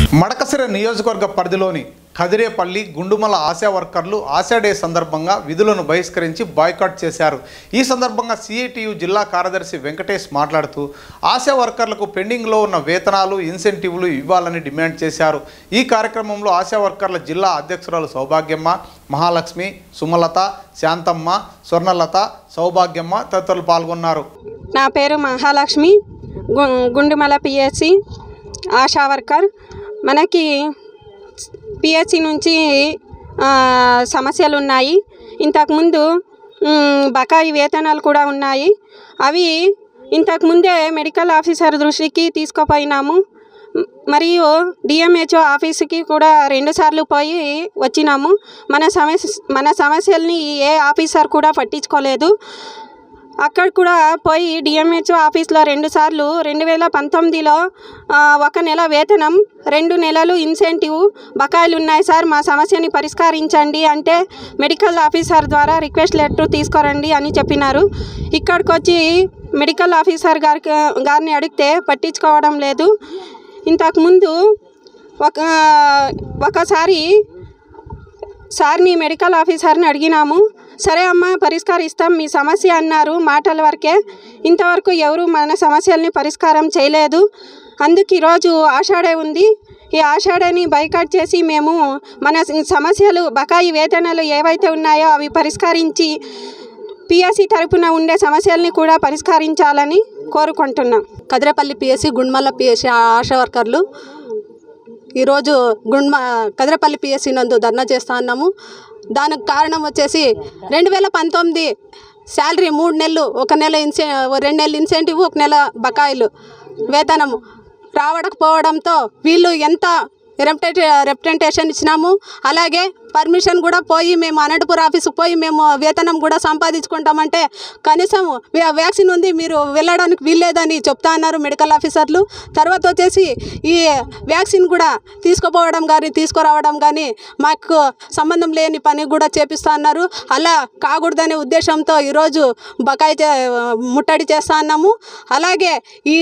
మడకసిర నియోజకవర్గ పరిధిలోని కదిరేపల్లి గుండుమల ఆశా వర్కర్లు ఆశా డే సందర్భంగా విధులను బహిష్కరించి బాయ్కాట్ చేశారు ఈ సందర్భంగా సిఐటియు జిల్లా కార్యదర్శి వెంకటేష్ మాట్లాడుతూ ఆశా వర్కర్లకు పెండింగ్లో ఉన్న వేతనాలు ఇన్సెంటివ్లు ఇవ్వాలని డిమాండ్ చేశారు ఈ కార్యక్రమంలో ఆశా వర్కర్ల జిల్లా అధ్యక్షురాలు సౌభాగ్యమ్మ మహాలక్ష్మి సుమలత శాంతమ్మ స్వర్ణలత సౌభాగ్యమ్మ తదితరులు పాల్గొన్నారు నా పేరు మహాలక్ష్మి గు- గుండుమల పిఎస్సి ఆశా వర్కర్ మనకి పిహెచ్సి నుంచి ఆ, సమస్యలు ఉన్నాయి ఇంతకుముందు మ్, బకాయి వేతనాలు కూడా ఉన్నాయి అవి ఇంతకుముందే మెడికల్ ఆఫీసర్ దృష్టికి తీసుకుపోయినాము మ్, మరియు డిఎంహెచ్ఓ ఆఫీసుకి కూడా రెండుసార్లు పోయి వచ్చినాము మన సమస్య మన సమస్యల్ని ఏ ఆఫీసర్ కూడా పట్టించుకోలేదు అక్కడ కూడా పోయి డిఎంహెచ్ఓ ఆఫీస్లో రెండు సార్లు రెండు వేల పంతొమ్మిదిలో ఆ, ఒక నెల వేతనం రెండు నెలలు ఇన్సెంటివ్ బకాయిలు ఉన్నాయి సార్ మా సమస్యని పరిష్కరించండి అంటే మెడికల్ ఆఫీసర్ ద్వారా రిక్వెస్ట్ లెటర్ తీసుకురండి అని చెప్పినారు ఇక్కడికి వచ్చి మెడికల్ ఆఫీసర్ గారికి గారిని అడిగితే పట్టించుకోవడం లేదు ఇంతకుముందు ఒక ఒకసారి సార్ని మెడికల్ ఆఫీసర్ని అడిగినాము సరే అమ్మ పరిష్కరిస్తాం మీ సమస్య అన్నారు మాటల వరకే ఇంతవరకు ఎవరు మన సమస్యల్ని పరిష్కారం చేయలేదు అందుకు ఈరోజు ఆషాఢే ఉంది ఈ ఆషాఢని బైకాట్ చేసి మేము మన సమస్యలు బకాయి వేతనాలు ఏవైతే ఉన్నాయో అవి పరిష్కరించి పిఎస్సి తరపున ఉండే సమస్యల్ని కూడా పరిష్కరించాలని కోరుకుంటున్నాం కదిరేపల్లి పిఎస్సి గుండ్మల్ల పిఎస్సి ఆశా వర్కర్లు ఈరోజు గుండ్మ కదిరేపల్లి పిఎస్సి నందు ధర్నా చేస్తా ఉన్నాము దానికి కారణం వచ్చేసి రెండు వేల పంతొమ్మిది శాలరీ మూడు నెలలు ఒక నెల ఇన్సె రెండు నెలలు ఇన్సెంటివ్ ఒక నెల బకాయిలు వేతనము రావడకపోవడంతో వీళ్ళు ఎంత రెప్టె రిప్రజెంటేషన్ ఇచ్చినాము అలాగే పర్మిషన్ కూడా పోయి మేము అనంతపురం ఆఫీస్కి పోయి మేము వేతనం కూడా సంపాదించుకుంటామంటే కనీసం వ్యా- వ్యాక్సిన్ ఉంది మీరు వెళ్ళడానికి వీల్లేదని చెప్తా అన్నారు మెడికల్ ఆఫీసర్లు తర్వాత వచ్చేసి ఈ వ్యాక్సిన్ కూడా తీసుకుపోవడం కానీ తీసుకురావడం కానీ మాకు సంబంధం లేని పని కూడా చేపిస్తా అన్నారు అలా కాకూడదనే ఉద్దేశంతో ఈరోజు బకాయి చే- ముట్టడి చేస్తా అన్నాము అలాగే ఈ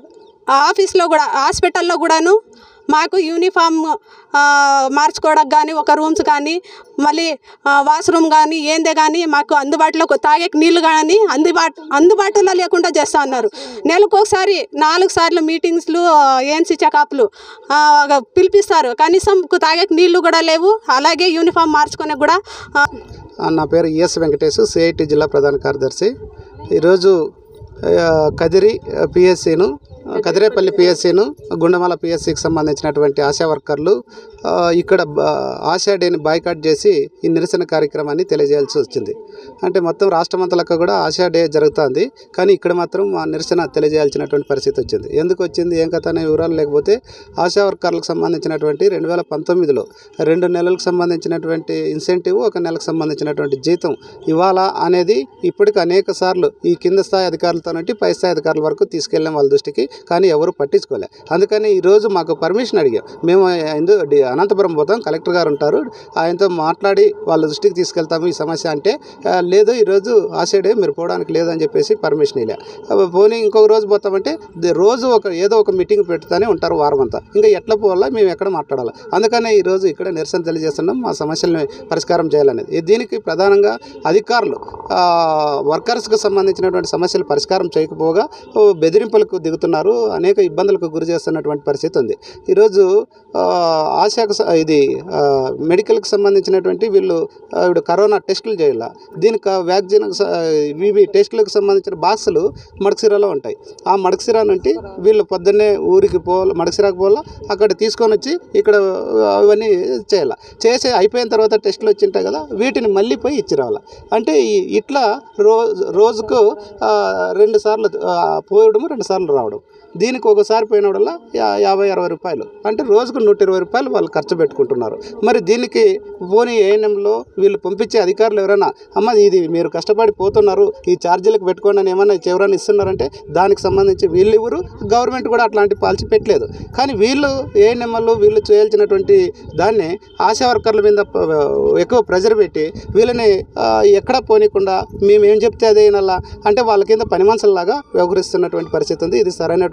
ఆఫీస్లో కూడా హాస్పిటల్లో కూడాను మాకు యూనిఫామ్ ఆ, మార్చుకోవడానికి కానీ ఒక రూమ్స్ కానీ మళ్ళీ ఆ, వాష్రూమ్ కానీ ఏందే కానీ మాకు అందుబాటులో తాగే నీళ్ళు కానీ అందుబాటు అందుబాటులో లేకుండా చేస్తా ఉన్నారు నెలకు ఒకసారి నాలుగు సార్లు మీటింగ్స్లు ఏఎన్సీ చెకప్లు ఆ, పిలిపిస్తారు కనీసం తాగే నీళ్ళు కూడా లేవు అలాగే యూనిఫామ్ మార్చుకునే కూడా ఆ, ఆ, నా పేరు ఈఎస్ వెంకటేష్ సిఐటి జిల్లా ప్రధాన కార్యదర్శి ఈరోజు ఆ, కదిరి పిఎస్సిను కదిరేపల్లి పిఎస్సిను గుండమాల పిఎస్సికి సంబంధించినటువంటి ఆశా వర్కర్లు ఆ, ఇక్కడ బ- ఆశా డేని బాయ్కాట్ చేసి ఈ నిరసన కార్యక్రమాన్ని తెలియజేయాల్సి వచ్చింది అంటే మొత్తం రాష్ట్రమంతలకు కూడా ఆశా డే జరుగుతుంది కానీ ఇక్కడ మాత్రం ఆ నిరసన తెలియజేయాల్సినటువంటి పరిస్థితి వచ్చింది ఎందుకు వచ్చింది ఏం కథ అనే వివరాలు లేకపోతే ఆశా వర్కర్లకు సంబంధించినటువంటి రెండు వేల పంతొమ్మిదిలో రెండు నెలలకు సంబంధించినటువంటి ఇన్సెంటివ్ ఒక నెలకు సంబంధించినటువంటి జీతం ఇవ్వాలా అనేది ఇప్పటికి అనేక సార్లు ఈ కింద స్థాయి అధికారులతోనంటే పై స్థాయి అధికారుల వరకు తీసుకెళ్ళాం వాళ్ళ దృష్టికి కానీ ఎవరు పట్టించుకోలే అందుకని ఈరోజు మాకు పర్మిషన్ అడిగాం మేము ఎందు డి- అనంతపురం పోతాం కలెక్టర్ గారు ఉంటారు ఆయనతో మాట్లాడి వాళ్ళ దృష్టికి తీసుకెళ్తాము ఈ సమస్య అంటే "ఆ, లేదు ఈరోజు ఆసేడే మీరు పోవడానికి లేదని చెప్పేసి పర్మిషన్ ఇలా పోనీ ఇంకొక రోజు పోతామంటే ది- రోజు ఒక ఏదో ఒక మీటింగ్ పెట్టుతూనే ఉంటారు వారం అంతా ఇంకా ఎట్లా పోవాలా మేము ఎక్కడ మాట్లాడాలి అందుకనే ఈరోజు ఇక్కడ నిరసన తెలియజేస్తున్నాం మా సమస్యలను పరిష్కారం చేయాలనేది ఈ దీనికి ప్రధానంగా అధికారులు ఆ, వర్కర్స్కి సంబంధించినటువంటి సమస్యలు పరిష్కారం చేయకపోగా ఓ, బెదిరింపులకు దిగుతున్నారు అనేక ఇబ్బందులకు గురి చేస్తున్నటువంటి పరిస్థితి ఉంది ఈరోజు ఆ, ఆశాకు స- ఇది ఆ, మెడికల్కి సంబంధించినటువంటి వీళ్ళు ఆ, ఇప్పుడు కరోనా టెస్టులు చేయాల దీనికి ఆ వ్యాక్సిన్ స- ఇవి టెస్టులకు సంబంధించిన బాక్సులు మడకసిరాలో ఉంటాయి ఆ మడకసిరా నుండి వీళ్ళు పొద్దున్నే ఊరికి పోవాలి మడకసిరాకు పోవాలా అక్కడ తీసుకొని వచ్చి ఇక్కడ అవన్నీ చేయాలి చేసి అయిపోయిన తర్వాత టెస్టులు వచ్చింటాయి కదా వీటిని మళ్ళీ పోయి ఇచ్చి రావాలి అంటే ఈ- ఇట్లా రోజు రోజుకు ఆ, రెండు సార్లు ఆ, పోయడము రెండు సార్లు రావడం దీనికి ఒకసారి పోయినప్పుడల్లా యా యాభై అరవై రూపాయలు అంటే రోజుకు నూట ఇరవై రూపాయలు వాళ్ళు ఖర్చు పెట్టుకుంటున్నారు మరి దీనికి పోనీ ఏఎన్ఎంలో వీళ్ళు పంపించే అధికారులు ఎవరైనా అమ్మ ఇది మీరు కష్టపడి పోతున్నారు ఈ ఛార్జీలకు పెట్టుకోండి అని ఏమన్నా ఎవరైనా ఇస్తున్నారంటే దానికి సంబంధించి వీళ్ళు ఎవరు గవర్నమెంట్ కూడా అట్లాంటి పాలసీ పెట్టలేదు కానీ వీళ్ళు ఏఎన్ఎంఎల్ వీళ్ళు చేయాల్సినటువంటి దాన్ని ఆశా వర్కర్ల మీద ప- ఎక్కువ ప్రెజర్ పెట్టి వీళ్ళని ఆ, ఎక్కడ పోనీకుండా మేము ఏం చెప్తే అదే వినాలా అంటే వాళ్ళ కింద పని మనుషుల్లాగా వ్యవహరిస్తున్నటువంటి పరిస్థితి ఉంది ఇది సరైనటువంటి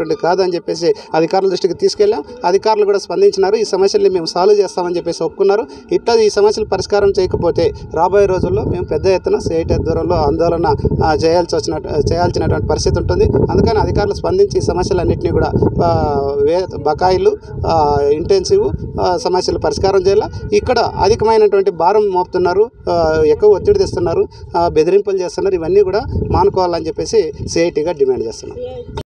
సరైనటువంటి కాదని చెప్పేసి అధికారుల దృష్టికి తీసుకెళ్ళాం అధికారులు కూడా స్పందించినారు ఈ సమస్యల్ని మేము సాల్వ్ చేస్తామని చెప్పేసి ఒప్పుకున్నారు ఇట్లా ఈ సమస్యలు పరిష్కారం చేయకపోతే రాబోయే రోజుల్లో మేము పెద్ద ఎత్తున సిఐటి ఆధ్వర్యంలో ఆందోళన ఆ, చేయాల్సి వచ్చిన చేయాల్సినటువంటి పరిస్థితి ఉంటుంది అందుకని అధికారులు స్పందించి ఈ సమస్యలన్నింటినీ కూడా ఆ, వే బకాయిలు ఆ, ఇంటెన్సివ్ ఆ, సమస్యలు పరిష్కారం చేయాలి ఇక్కడ అధికమైనటువంటి భారం మోపుతున్నారు ఆ, ఎక్కువ ఒత్తిడి తెస్తున్నారు ఆ, బెదిరింపులు చేస్తున్నారు ఇవన్నీ కూడా మానుకోవాలని చెప్పేసి సిఐటిగా డిమాండ్ చేస్తున్నాం